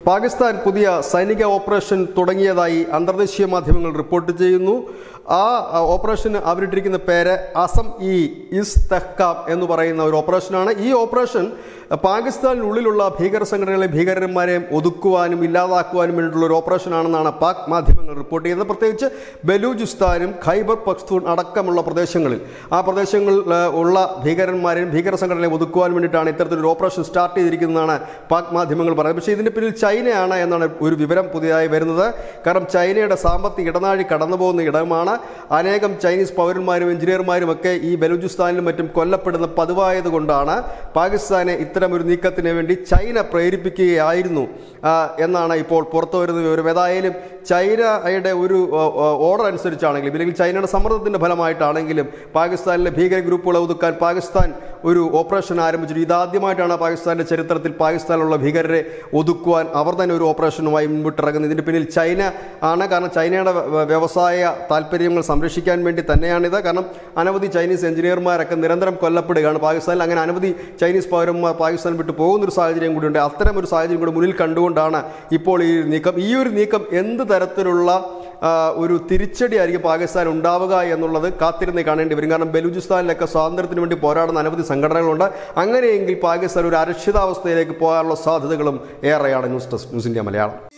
പാകിസ്ഥാൻ പുതിയ സൈനിക ഓപ്പറേഷൻ തുടങ്ങിയതായി അന്തർദേശീയ മാധ്യമങ്ങൾ റിപ്പോർട്ട് ചെയ്യുന്നു ആ ആ, ഓപ്പറേഷന് അവരിട്ടിരിക്കുന്ന പേര് അസം ഇ ഇസ് തെഹ്കാം എന്ന് പറയുന്ന ഒരു ഓപ്പറേഷനാണ് ഈ ഓപ്പറേഷൻ പാകിസ്ഥാനിനുള്ളിലുള്ള ഭീകര സംഘടനകളെ ഭീകരന്മാരെയും ഒതുക്കുവാനും ഇല്ലാതാക്കുവാനും വേണ്ടിയിട്ടുള്ള ഒരു ഓപ്പറേഷനാണെന്നാണ് പാക് മാധ്യമങ്ങൾ റിപ്പോർട്ട് ചെയ്യുന്നത് പ്രത്യേകിച്ച് ബലൂചിസ്ഥാനും ഖൈബർ പഖ്തൂൺ അടക്കമുള്ള പ്രദേശങ്ങളിൽ ആ പ്രദേശങ്ങളിൽ ആ, ഉള്ള ഭീകരന്മാരെയും ഭീകര സംഘടനയെ ഒതുക്കുവാൻ വേണ്ടിയിട്ടാണ് ഇത്തരത്തിലൊരു ഓപ്പറേഷൻ സ്റ്റാർട്ട് ചെയ്തിരിക്കുന്നതെന്നാണ് പാക് മാധ്യമങ്ങൾ പറയുന്നത് പക്ഷേ ഇതിന് പിന്നിൽ ചൈനയാണ് എന്നാണ് ഒരു വിവരം പുതിയതായി വരുന്നത് കാരണം ചൈനയുടെ സാമ്പത്തിക ഇടനാഴി കടന്നു പോകുന്ന ഇടമാണ് അനേകം ചൈനീസ് പൗരന്മാരും എഞ്ചിനീയർമാരും ഒക്കെ ഈ ബലൂചിസ്ഥാനിലും മറ്റും കൊല്ലപ്പെടുന്ന പതിവായത് കൊണ്ടാണ് പാകിസ്ഥാനെ ഇത്തരം ഒരു നീക്കത്തിന് വേണ്ടി ചൈന പ്രേരിപ്പിക്കുകയായിരുന്നു ആ, എന്നാണ് ഇപ്പോൾ പുറത്തു വരുന്ന വിവരം ഏതായാലും ചൈനയുടെ ഒരു ആ, ആ, ഓർഡർ അനുസരിച്ചാണെങ്കിലും ഇല്ലെങ്കിൽ ചൈനയുടെ സമ്മർദ്ദത്തിന്റെ ഫലമായിട്ടാണെങ്കിലും പാകിസ്ഥാനിലെ ഭീകര ഗ്രൂപ്പുകളെ ഒതുക്കാൻ പാകിസ്ഥാൻ ഒരു ഓപ്പറേഷൻ ആരംഭിച്ചു ഇതാദ്യമായിട്ടാണ് പാകിസ്ഥാന്റെ ചരിത്രത്തിൽ പാകിസ്ഥാനിലുള്ള ഭീകരരെ ഒതുക്കുവാൻ അവർ തന്നെ ഒരു ഓപ്പറേഷനുമായി മുൻപിട്ടിറങ്ങുന്നത് ഇതിന് പിന്നിൽ ചൈന ആണ് കാരണം ചൈനയുടെ വ്യ- വ്യവസായ താല്പര്യങ്ങൾ സംരക്ഷിക്കാൻ വേണ്ടി തന്നെയാണിത് കാരണം അനവധി ചൈനീസ് എഞ്ചിനീയർമാരൊക്കെ നിരന്തരം കൊല്ലപ്പെടുകയാണ് പാകിസ്ഥാനിൽ അങ്ങനെ അനവധി ചൈനീസ് പൗരന്മാർ പാകിസ്ഥാൻ വിട്ടു പോകുന്ന ഒരു സാഹചര്യം കൂടിയുണ്ട് അത്തരം ഒരു സാഹചര്യം കൂടി മുന്നിൽ കണ്ടുകൊണ്ടാണ് ഇപ്പോൾ ഈ ഒരു നീക്കം ഈ ഒരു നീക്കം എന്ത് തരത്തിലുള്ള ആ, ഒരു തിരിച്ചടി ആയിരിക്കും പാകിസ്ഥാൻ ഉണ്ടാവുക എന്നുള്ളത് കാത്തിരുന്ന് കാണേണ്ടി വരും കാരണം ബലൂചിസ്ഥാനിലൊക്കെ സ്വാതന്ത്ര്യത്തിന് വേണ്ടി പോരാടുന്ന അനവധി സംഘടനകളുണ്ട് അങ്ങനെയെങ്കിൽ പാകിസ്ഥാൻ ഒരു അരക്ഷിതാവസ്ഥയിലേക്ക് പോകാനുള്ള സാധ്യതകളും ഏറെയാണ് news desk news India Malayalam